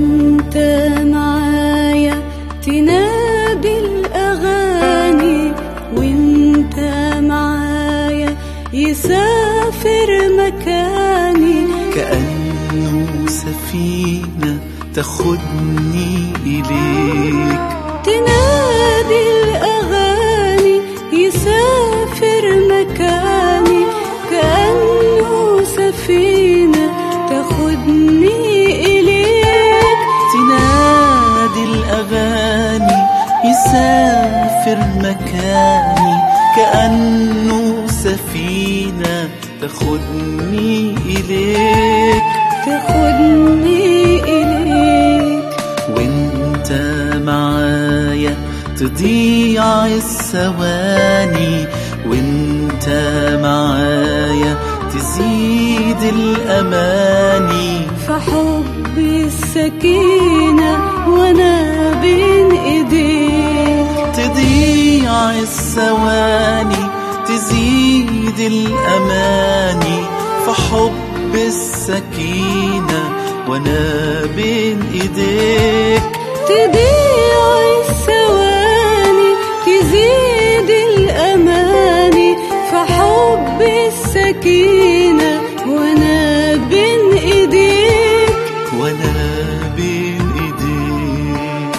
وانت معايا تنادي الأغاني وانت معايا يسافر مكاني كأنه سفينة تاخدني إليك تنادي الأغاني يسافر مكاني كأنه سفينة تاخدني إليك تنادي الأغاني يسافر مكاني كأنه سفينة تاخدني إليك تاخدني إليك وانت معايا تضيع الثواني وانت معايا تزيد الأماني فحب السكينة وأنا بين إيديك تضيع الثواني تزيد الأماني فحب السكينة وأنا بين إيديك تضيع الثواني تزيد الأماني فحب السكينة وأنا بين إيديك وأنا بين إيديك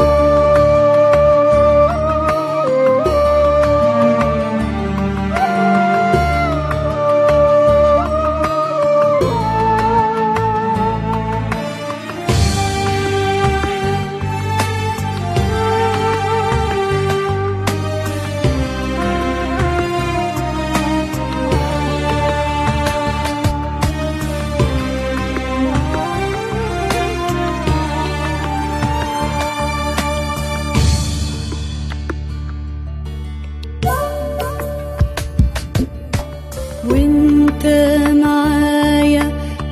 وانت معايا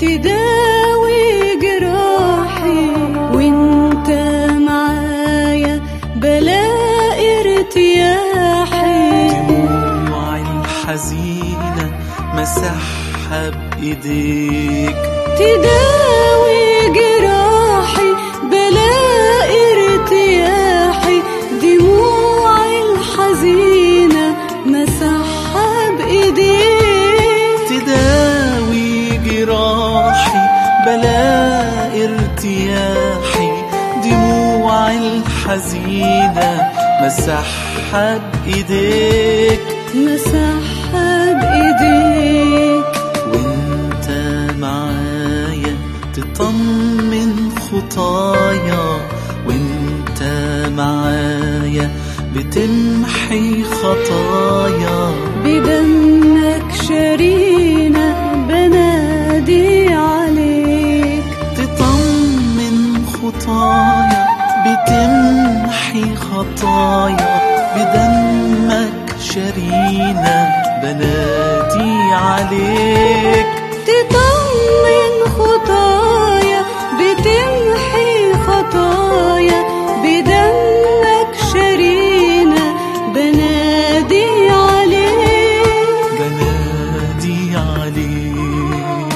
تداوي جراحي وانت معايا بلاقي ارتياحي دموع الحزينة مسحها بإيديك تداوي جراحي بلاقي ارتياحي دموع الحزينة مسحها بإيديك تداوي جراحي بلا ارتياحي دموع الحزينة مسحها بإيديك مسحها بإيديك وانت معايا تطمن خطايا وانت معايا بتمحي خطايا بدمك شرينا بنادي عليك تطمن خطايا بتمحي خطايا بدمك شرينا بنادي عليك تطمن خطايا بتمحي خطايا بدمك شرينا بنادي عليك بنادي عليك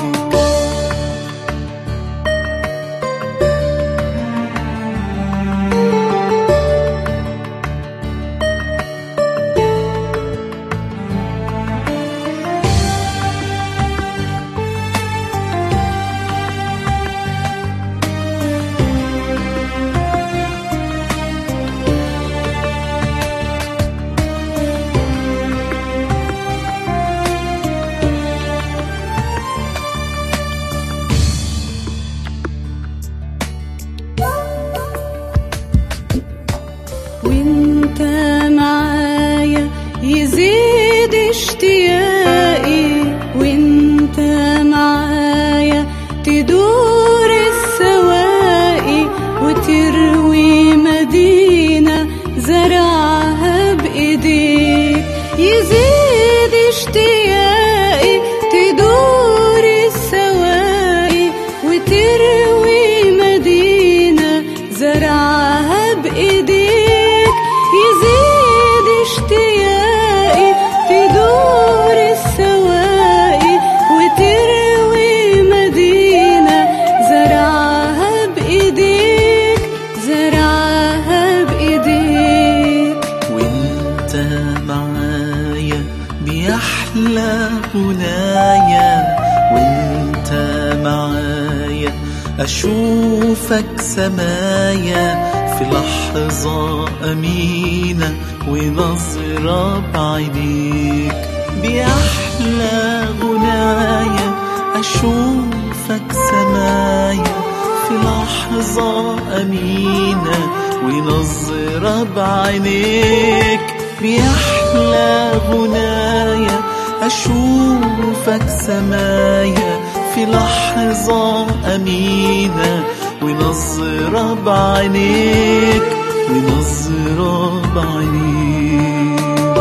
أشوفك سمايا في لحظة أمينة ونظرة بعينيك بأحلى غنايا أشوفك سمايا في لحظة أمينة ونظرة بعينيك بأحلى غنايا أشوفك سمايا في لحظة أمينة ونظرة بعينيك ونظرة بعينيك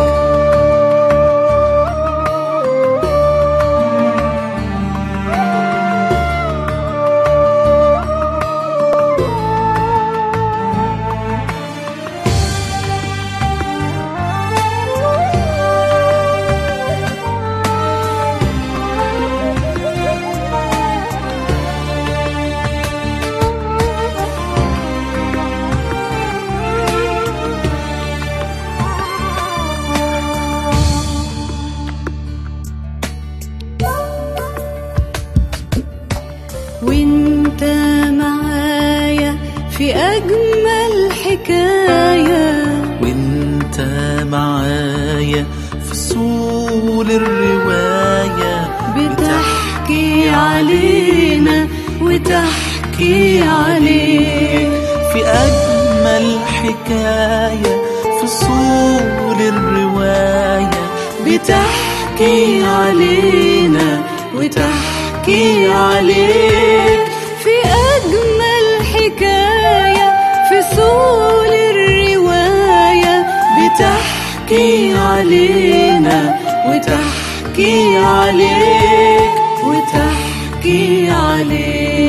وانت معايا في أجمل حكاية وانت معايا في صول الرواية بتحكي علينا وتحكي عليك في أجمل حكاية في صول الرواية بتحكي علينا وتحكي عليك في أجمل حكاية في سول الرواية بتحكي علينا وتحكي عليك وتحكي عليك